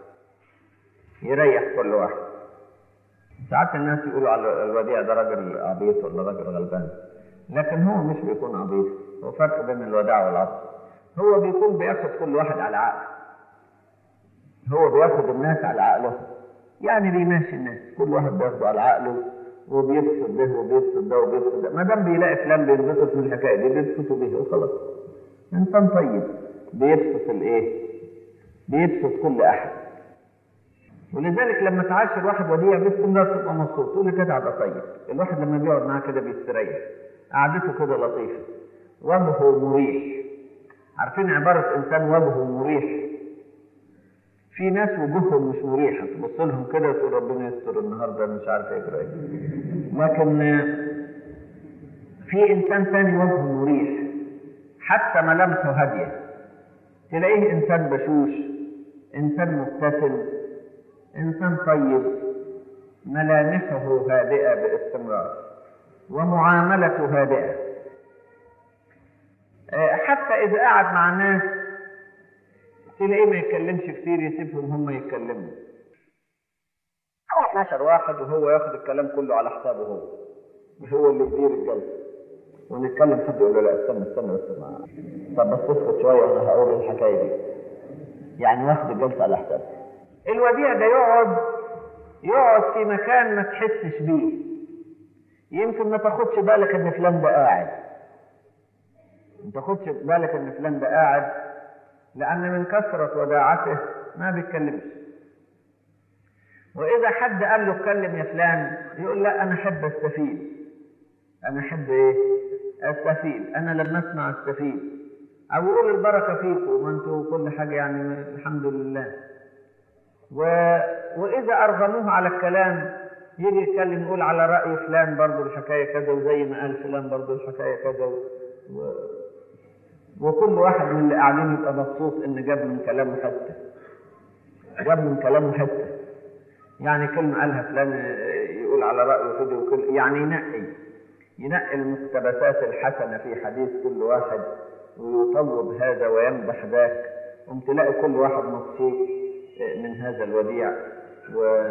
يريح كل واحد ساعات الناس يقولوا على الوديع ده راجل عبيط ولا راجل غلبان لكن هو مش بيكون عبيط هو فرق بين الوداع والعبط هو بيكون بياخد كل واحد على عقل هو بياخد الناس على عقله يعني بيماشي الناس كل واحد بياخده على عقله وبيبسط ده وبيبسط ده وبيبسط ده ما دام بيلاقي فلان بينبسط من الحكايه دي بيبسطوا بيها وخلاص انسان طيب بيبسط الايه؟ بيبسط كل احد ولذلك لما تعاشر واحد وديع باستمرار تبقى مبسوط تقول لي كده ابقى طيب الواحد لما بيقعد معاه كده بيستريح قعدته كده لطيفه وجهه مريح عارفين عباره انسان وجهه مريح في ناس وجوههم مش مريحة تبص لهم كده وتقول ربنا يستر النهارده مش عارف يجرى ايه لكن في انسان ثاني وجهه مريح حتى ملامحه هادية تلاقيه انسان بشوش انسان مبتسم انسان طيب ملامحه هادئة باستمرار ومعاملته هادئة حتى إذا قعد مع الناس تلاقيه ما يتكلمش كتير يسيبهم هم يتكلموا أو 12 واحد وهو ياخد الكلام كله على حسابه هو مش هو اللي يدير الجلسة ونتكلم حد يقول له لا استنى استنى بس ما طب بس اسكت شوية وانا هقول الحكاية دي يعني واخد الجلسة على حسابه الوديع ده يقعد يقعد في مكان ما تحسش بيه يمكن ما تاخدش بالك ان فلان ده قاعد ما تاخدش بالك ان فلان ده قاعد لأن من كثرة وداعته ما بيتكلمش وإذا حد قال له اتكلم يا فلان يقول لا أنا أحب أستفيد أنا أحب إيه؟ أستفيد أنا لما أسمع أستفيد أو يقول البركة فيكم ما أنتوا كل حاجة يعني الحمد لله و... وإذا أرغموه على الكلام يجي يتكلم يقول على رأي فلان برضه الحكاية كذا وزي ما قال فلان برضه الحكاية كذا و... و... وكل واحد من اللي قاعدين يبقى مبسوط ان جاب من كلامه حته جاب من كلامه حته يعني كلمه قالها فلان يقول على رايه كده وكل يعني ينقي ينقي المقتبسات الحسنه في حديث كل واحد ويطوب هذا ويمدح ذاك قم تلاقي كل واحد مبسوط من هذا الوديع و...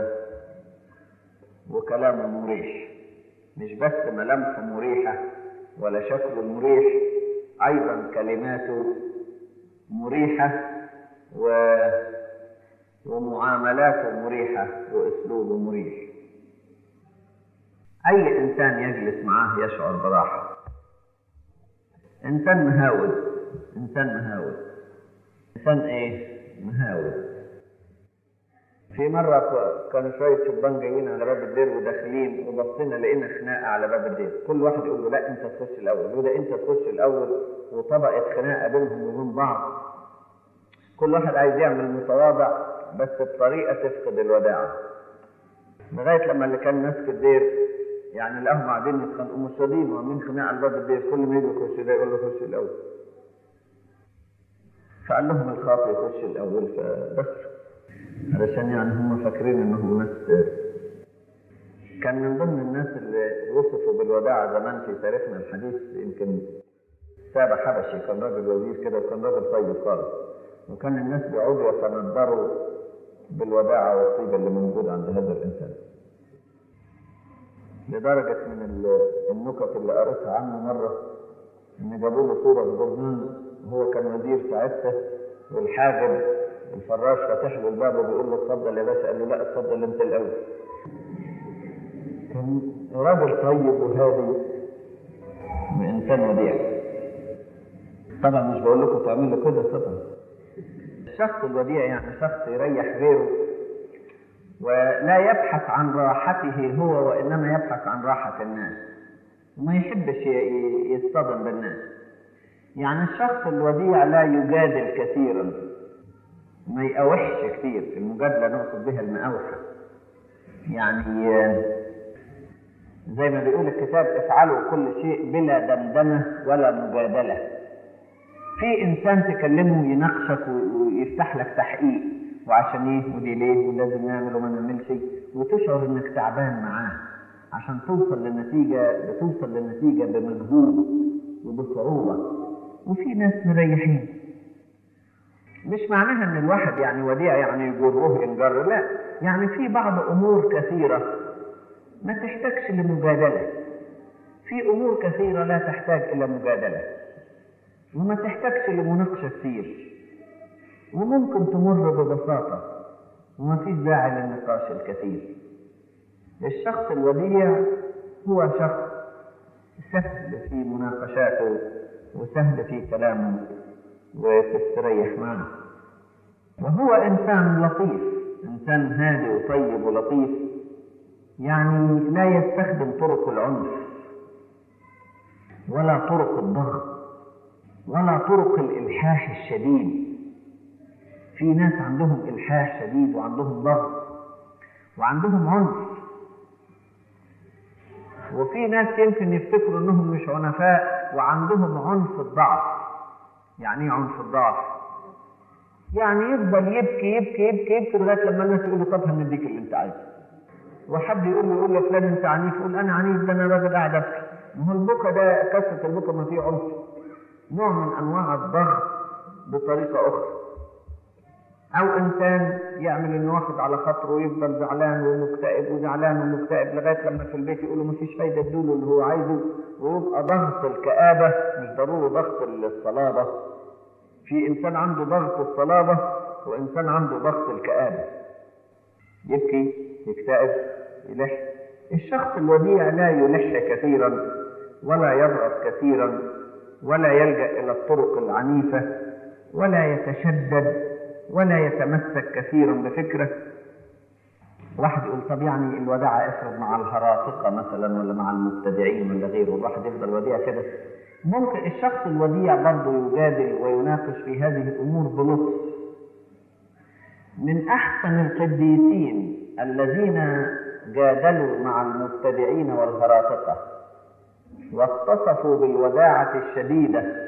وكلامه مريح مش بس ملامحه مريحه ولا شكله مريح أيضا كلماته مريحة و... ومعاملاته مريحة وأسلوبه مريح أي إنسان يجلس معه يشعر براحة إنسان مهاود إنسان مهاود إنسان إيه؟ مهاود في مرة كانوا شوية شبان جايين على باب الدير وداخلين وبصينا لقينا خناقة على باب الدير، كل واحد يقول له لا أنت تخش الأول، وده أنت تخش الأول وطبقت خناقة بينهم وبين بعض. كل واحد عايز يعمل متواضع بس بطريقة تفقد الوداعة. لغاية لما اللي كان ماسك الدير يعني لقاهم قاعدين يتخانقوا مش راضيين وعاملين خناقة على باب الدير، كل ما يجي يخش ده يقول له خش الأول. فقال لهم الخاطئ يخش الأول فبس علشان يعني هم فاكرين انهم ناس كان من ضمن الناس اللي وصفوا بالوداعة زمان في تاريخنا الحديث يمكن سابع حبشي كان راجل وزير كده وكان راجل طيب خالص وكان الناس بيقعدوا يتندروا بالوداعة والطيبة اللي موجودة عند هذا الإنسان لدرجة من النكت اللي قريتها عنه مرة إن جابوا له صورة في جورنال وهو كان وزير ساعتها والحاجب الفراش فاتح له الباب وبيقول له اتفضل يا باشا قال له لا اتفضل انت الاول كان راجل طيب وهادي وانسان وديع طبعا مش بقول لكم تعملوا كده طبعا الشخص الوديع يعني شخص يريح غيره ولا يبحث عن راحته هو وانما يبحث عن راحه الناس وما يحبش يصطدم بالناس يعني الشخص الوديع لا يجادل كثيرا ما يقاوحش كتير المجادله نقصد بها المقاوحه يعني زي ما بيقول الكتاب افعلوا كل شيء بلا دمدمة ولا مجادلة في إنسان تكلمه يناقشك ويفتح لك تحقيق وعشان ايه ودي ليه ولازم نعمل وما نعملش وتشعر انك تعبان معاه عشان توصل لنتيجة بتوصل لنتيجة بمجهود وبصعوبة وفي ناس مريحين مش معناها ان الواحد يعني وديع يعني يجره ينجر لا يعني في بعض امور كثيرة ما تحتاجش لمجادلة في امور كثيرة لا تحتاج الى مجادلة وما تحتاجش لمناقشة كتير وممكن تمر ببساطة وما فيش داعي للنقاش الكثير الشخص الوديع هو شخص سهل في مناقشاته وسهل في كلامه وتستريح معه وهو إنسان لطيف إنسان هادي وطيب ولطيف يعني لا يستخدم طرق العنف ولا طرق الضغط ولا طرق الإلحاح الشديد في ناس عندهم إلحاح شديد وعندهم ضغط وعندهم عنف وفي ناس يمكن يفتكروا انهم مش عنفاء وعندهم عنف الضعف يعني ايه عنف الضعف يعني يفضل يبكي يبكي يبكي يبكي لغايه لما الناس يقولوا طب هنديك اللي انت عايزه وحد يقول له يقول له فلان انت عنيف يقول انا عنيف ده انا راجل قاعد ابكي ما هو البكا ده كثره البكا ما فيه عنف نوع من انواع الضغط بطريقه اخرى او انسان يعمل انه واخد على خاطره ويفضل زعلان ومكتئب وزعلان ومكتئب لغايه لما في البيت يقولوا مفيش فايده ادوله اللي هو عايزه ويبقى ضغط الكآبه مش ضروري ضغط الصلابه في انسان عنده ضغط الصلابه وانسان عنده ضغط الكآبه يبكي يكتئب يلح الشخص الوديع لا يلح كثيرا ولا يضغط كثيرا ولا يلجأ إلى الطرق العنيفة ولا يتشدد ولا يتمسك كثيرا بفكره واحد يقول طب يعني الوداعة افرض مع الهراطقة مثلا ولا مع المبتدعين ولا غيره الواحد يفضل وديع كده ممكن الشخص الوديع برضه يجادل ويناقش في هذه الأمور بلطف من أحسن القديسين الذين جادلوا مع المبتدعين والهراطقة واتصفوا بالوداعة الشديدة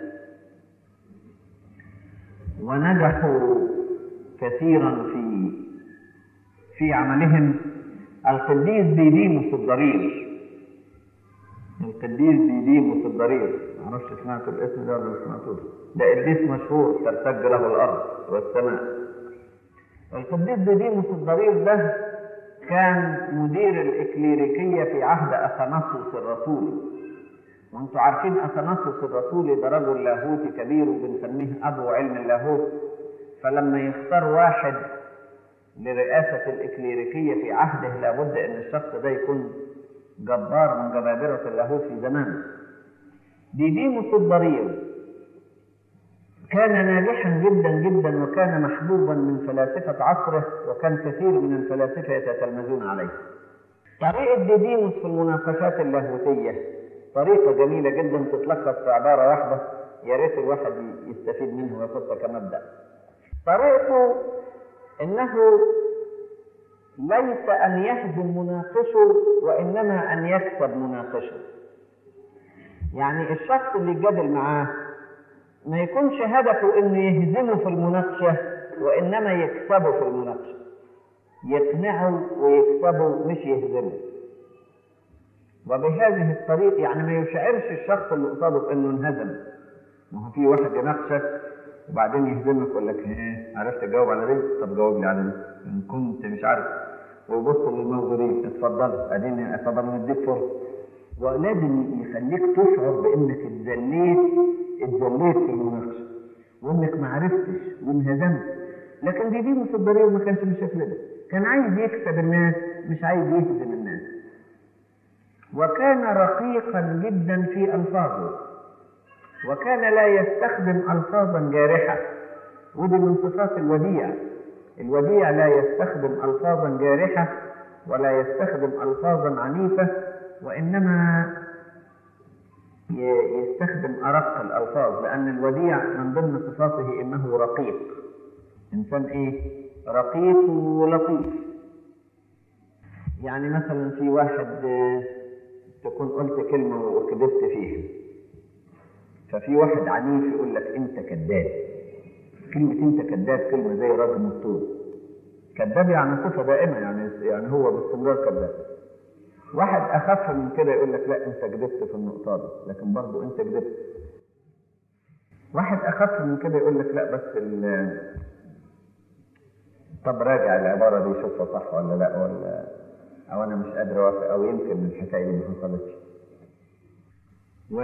ونجحوا كثيرا في في عملهم القديس ديديموس الضرير القديس ديديموس الضرير معرفش سمعتوا الاسم ده ولا سمعتوه ده قديس مشهور ترتج له الارض والسماء القديس ديديموس الضرير ده كان مدير الإكليريكية في عهد أثناسوس الرسول وانتم عارفين أثناسوس الرسول ده رجل لاهوتي كبير وبنسميه أبو علم اللاهوت فلما يختار واحد لرئاسة الإكليريكية في عهده لابد أن الشخص ده يكون جبار من جبابرة اللاهوت في زمانه ديديموس الضرير كان ناجحا جدا جدا وكان محبوبا من فلاسفة عصره وكان كثير من الفلاسفة يتتلمذون عليه طريقة ديديموس في المناقشات اللاهوتية طريقة جميلة جدا تتلخص في عبارة واحدة يا ريت الواحد يستفيد منه وياخدها كمبدأ طريقته انه ليس ان يهزم مناقشه وانما ان يكسب مناقشه يعني الشخص اللي يجادل معاه ما يكونش هدفه انه يهزمه في المناقشه وانما يكسبه في المناقشه يقنعه ويكسبه مش يهزمه وبهذه الطريقه يعني ما يشعرش الشخص اللي قصاده بانه انهزم ما هو في واحد يناقشك وبعدين يهزمك يقول لك ايه عرفت تجاوب على دي طب جاوب لي على دي ان كنت مش عارف ويبص للموجودين اتفضل اديني اتفضل نديك فرصه ولازم يخليك تشعر بانك اتذليت اتذليت في المناقشه وانك ما عرفتش وانهزمت لكن دي دي مصدريه وما كانش بالشكل ده كان عايز يكسب الناس مش عايز يهزم الناس وكان رقيقا جدا في الفاظه وكان لا يستخدم الفاظا جارحه ودي من صفات الوديع الوديع لا يستخدم الفاظا جارحه ولا يستخدم الفاظا عنيفه وانما يستخدم ارق الالفاظ لان الوديع من ضمن صفاته انه رقيق انسان ايه رقيق ولطيف يعني مثلا في واحد تكون قلت كلمة وكذبت فيها ففي واحد عنيف يقول لك أنت كذاب كلمة أنت كذاب كلمة زي رجم الطول كذاب يعني صفة دائمة يعني يعني هو باستمرار كذاب واحد أخف من كده يقول لك لا أنت كذبت في النقطة دي لكن برضه أنت كذبت واحد أخف من كده يقول لك لا بس ال طب راجع العبارة دي شوفها صح ولا لا ولا أو أنا مش قادر أوافق أو يمكن الحكاية دي ما حصلتش و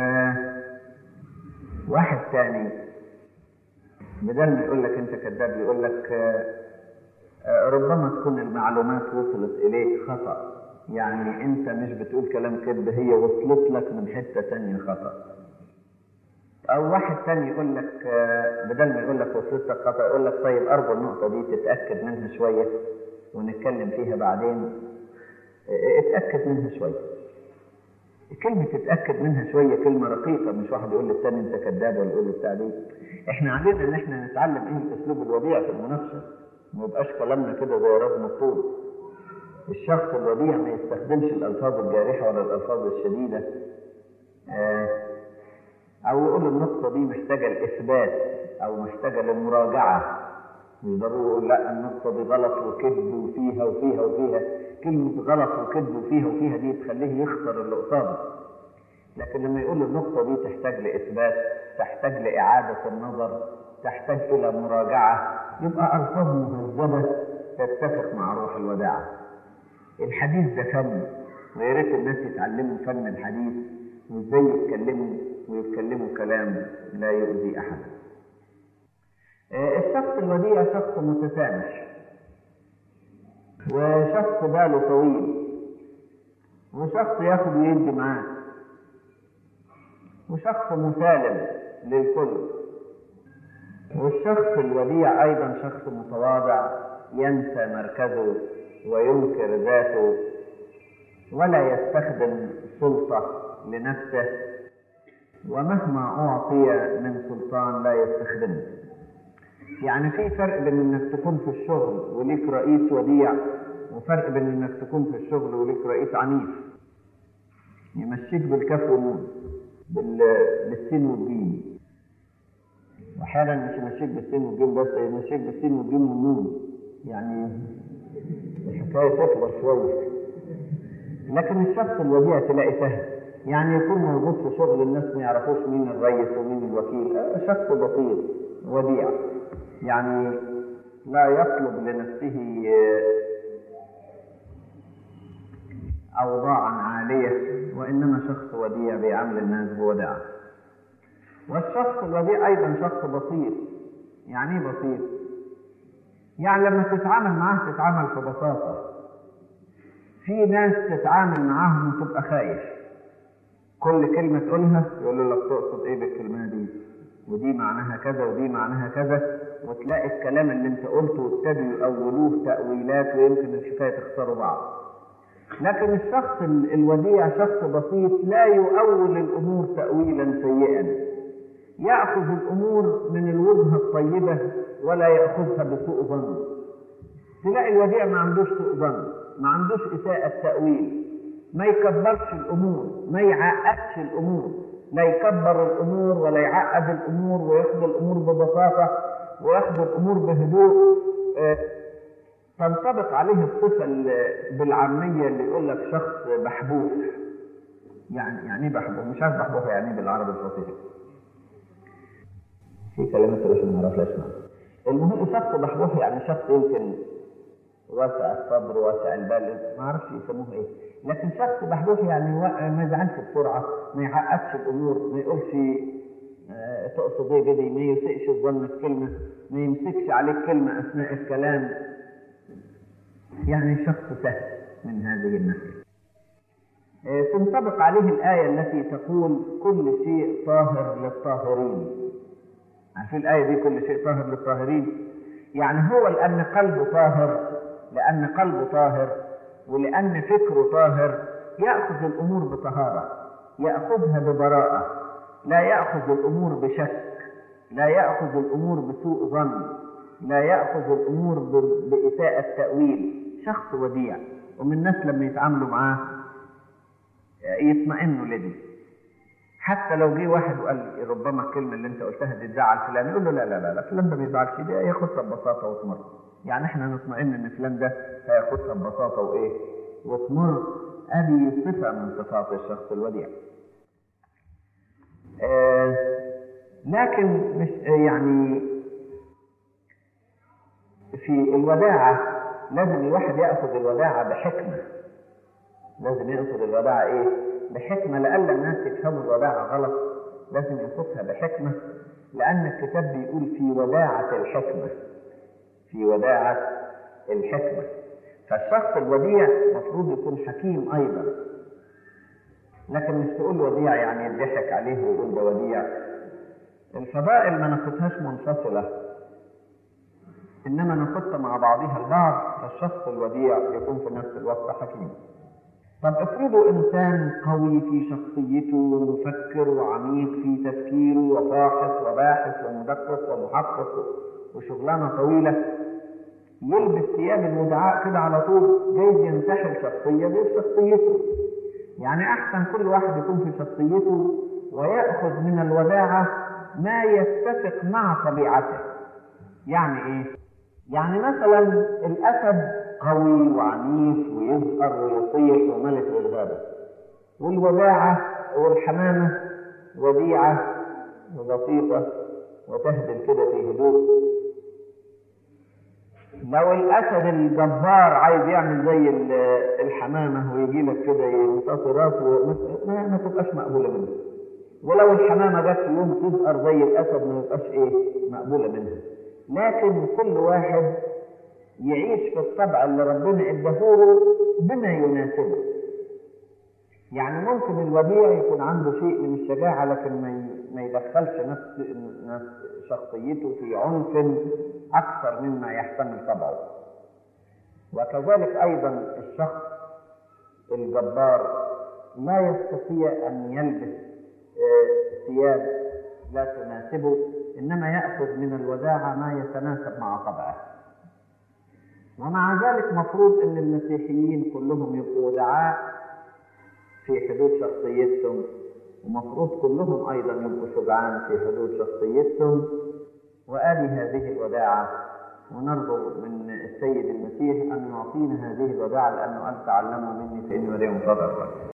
واحد تاني بدل ما يقول لك أنت كذاب يقول لك ربما تكون المعلومات وصلت إليك خطأ يعني أنت مش بتقول كلام كذب هي وصلت لك من حتة تانية خطأ أو واحد تاني يقول لك بدل ما يقول لك وصلت لك خطأ يقول لك طيب أرجو النقطة دي تتأكد منها شوية ونتكلم فيها بعدين اتأكد منها شوية كلمة تتأكد منها شوية كلمة رقيقة مش واحد يقول للتاني أنت كذاب ولا يقول للتاني دي إحنا علينا إن إحنا نتعلم إيه الأسلوب الوديع في المناقشة ما يبقاش كلامنا كده زي رجم الطول الشخص الوديع ما يستخدمش الألفاظ الجارحة ولا الألفاظ الشديدة أو يقول النقطة دي محتاجة الإثبات أو محتاجة للمراجعة مش ضروري يقول لا النقطة دي غلط وكذب وفيها وفيها وفيها كلمة غلط وكذب وفيها وفيها دي تخليه يخسر اللي قصاده لكن لما يقول النقطة دي تحتاج لإثبات تحتاج لإعادة النظر تحتاج إلى مراجعة يبقى ألفاظ مهذبة تتفق مع روح الوداعة الحديث ده فن ويا ريت الناس يتعلموا فن الحديث وازاي يتكلموا ويتكلموا كلام لا يؤذي أحدا الشخص الوديع شخص متسامح وشخص باله طويل وشخص ياخد ويدي معاه وشخص مسالم للكل والشخص الوديع أيضا شخص متواضع ينسى مركزه وينكر ذاته ولا يستخدم سلطة لنفسه ومهما أعطي من سلطان لا يستخدمه يعني في فرق بين انك تكون في الشغل وليك رئيس وديع وفرق بين انك تكون في الشغل وليك رئيس عنيف يمشيك بالكف والنون بالسين والجيم واحيانا مش يمشيك بالسين والجيم بس يمشيك بالسين والجيم والنون يعني الحكايه تكبر شويه لكن الشخص الوديع تلاقي سهل يعني يكون موجود في شغل الناس ما يعرفوش مين الرئيس ومين الوكيل شخص بسيط وديع يعني لا يطلب لنفسه أوضاعا عالية وإنما شخص وديع بيعامل الناس بوداعة والشخص الوديع أيضا شخص بسيط يعني ايه بسيط؟ يعني لما تتعامل معاه تتعامل في بساطة في ناس تتعامل معاهم وتبقى خايف كل كلمة تقولها يقول لك تقصد ايه بالكلمة دي ودي معناها كذا ودي معناها كذا وتلاقي الكلام اللي انت قلته وابتدوا يأولوه تأويلات ويمكن الحكاية تخسروا بعض لكن الشخص الوديع شخص بسيط لا يؤول الأمور تأويلا سيئا يأخذ الأمور من الوجهة الطيبة ولا يأخذها بسوء ظن تلاقي الوديع ما عندوش سوء ظن ما عندوش إساءة تأويل ما يكبرش الأمور ما يعقدش الأمور لا يكبر الأمور ولا يعقد الأمور وياخد الأمور ببساطة وياخد الأمور بهدوء آه تنطبق عليه الصفة بالعامية اللي يقول لك شخص بحبوح يعني يعني ايه بحبوح مش عارف بحبوح يعني ايه بالعربي الفصيح في كلمات مش ما نعرفهاش المهم شخص بحبوح يعني شخص يمكن واسع الصبر واسع البال ما اعرفش يسموه ايه لكن شخص بحبوح يعني ما يزعلش بسرعه ما يعقدش الامور ما يقولش آه تقصد ايه بدي ما يسيئش الظن في كلمه ما يمسكش عليك كلمه اثناء الكلام يعني شخص سهل من هذه الناحيه آه تنطبق عليه الايه التي تقول كل شيء طاهر للطاهرين عارفين الايه دي كل شيء طاهر للطاهرين يعني هو لان قلبه طاهر لأن قلبه طاهر ولأن فكره طاهر يأخذ الأمور بطهارة يأخذها ببراءة لا يأخذ الأمور بشك لا يأخذ الأمور بسوء ظن لا يأخذ الأمور بإساءة تأويل شخص وديع ومن الناس لما يتعاملوا معاه يطمئنوا لدي حتى لو جه واحد وقال لي ربما الكلمه اللي انت قلتها دي تزعل فلان يقول له لا لا لا لا فلان ده ما بيزعلش ده ياخدها ببساطه وتمر يعني احنا نطمئن ان فلان ده هياخدها ببساطه وايه وتمر ادي صفه من صفات الشخص الوديع آه لكن مش يعني في الوداعة لازم الواحد يأخذ الوداعة بحكمة لازم يأخذ الوداعة إيه؟ بحكمة لألا الناس يفهموا الوداعة غلط لازم يأخذها بحكمة لأن الكتاب بيقول في وداعة الحكمة في وداعة الحكمة فالشخص الوديع المفروض يكون حكيم أيضا لكن مش تقول وديع يعني يضحك عليه ويقول ده وديع الفضائل ما ناخدهاش منفصلة إنما ناخدها مع بعضها البعض فالشخص الوديع يكون في نفس الوقت حكيم طب افرضوا إنسان قوي في شخصيته ومفكر وعميق في تفكيره وباحث وباحث ومدقق ومحقق وشغلانة طويلة يلبس ثياب المدعاء كده على طول جايز ينتحل شخصية غير شخصيته يعني أحسن كل واحد يكون في شخصيته ويأخذ من الوداعة ما يتفق مع طبيعته يعني ايه يعني مثلا الاسد قوي وعنيف ويزهر ويطير وملك للغابه والوداعه والحمامه وديعه وبسيطه وتهدل كده في هدوء لو الاسد الجبار عايز يعمل زي الحمامه ويجي لك كده يمتص راسه ما, ما تبقاش مقبوله منه ولو الحمامه جت في يوم تزهر زي الاسد ما يبقاش ايه مقبوله منها لكن كل واحد يعيش في الطبع اللي ربنا اداهوله بما يناسبه يعني ممكن الوديع يكون عنده شيء من الشجاعة لكن ما ما يدخلش نفس نفس شخصيته في عنف أكثر مما يحتمل طبعه وكذلك أيضا الشخص الجبار لا يستطيع أن يلبس ثياب لا تناسبه إنما يأخذ من الوداعة ما يتناسب مع طبعه ومع ذلك مفروض أن المسيحيين كلهم يبقوا ودعاء في حدود شخصيتهم ومفروض كلهم أيضا يبقوا شجعان في حدود شخصيتهم وآدي هذه الوداعة ونرجو من السيد المسيح أن يعطينا هذه الوداعة لأنه قال تعلموا مني فإني وديع صدق